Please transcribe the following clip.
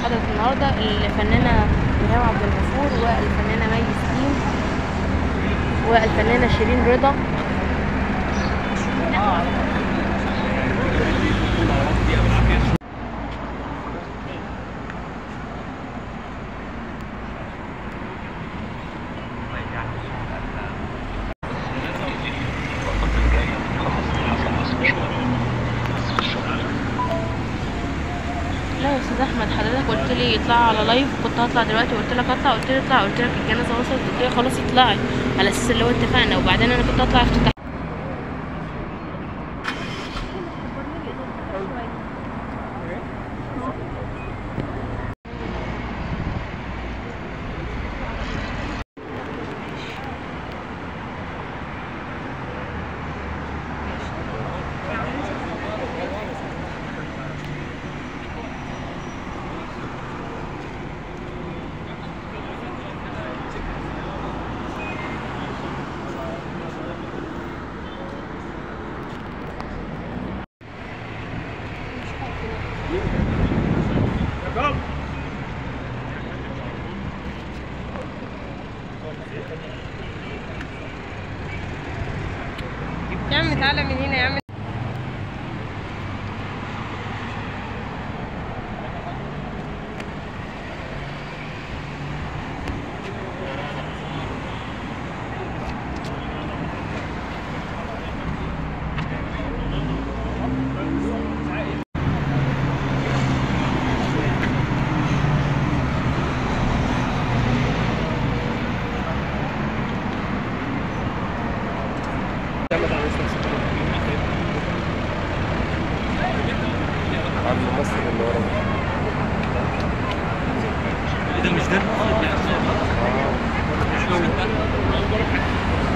حضرت النهارده الفنانه ريهام عبد الغفور والفنانه مي سليم والفنانه شيرين رضا لا يا استاذ احمد حضرتك قلت لي اطلع على لايف كنت هطلع دلوقتي قلت لك اطلع قلت لي اطلع قلت لك الجنازه وصلت قلت لي خلاص اطلعي على اساس اللي هو اتفقنا وبعدين انا كنت هطلع افتتاح يا عم تعالى من هنا يا عم عن الممثل اللي ورا ده مش ده آه.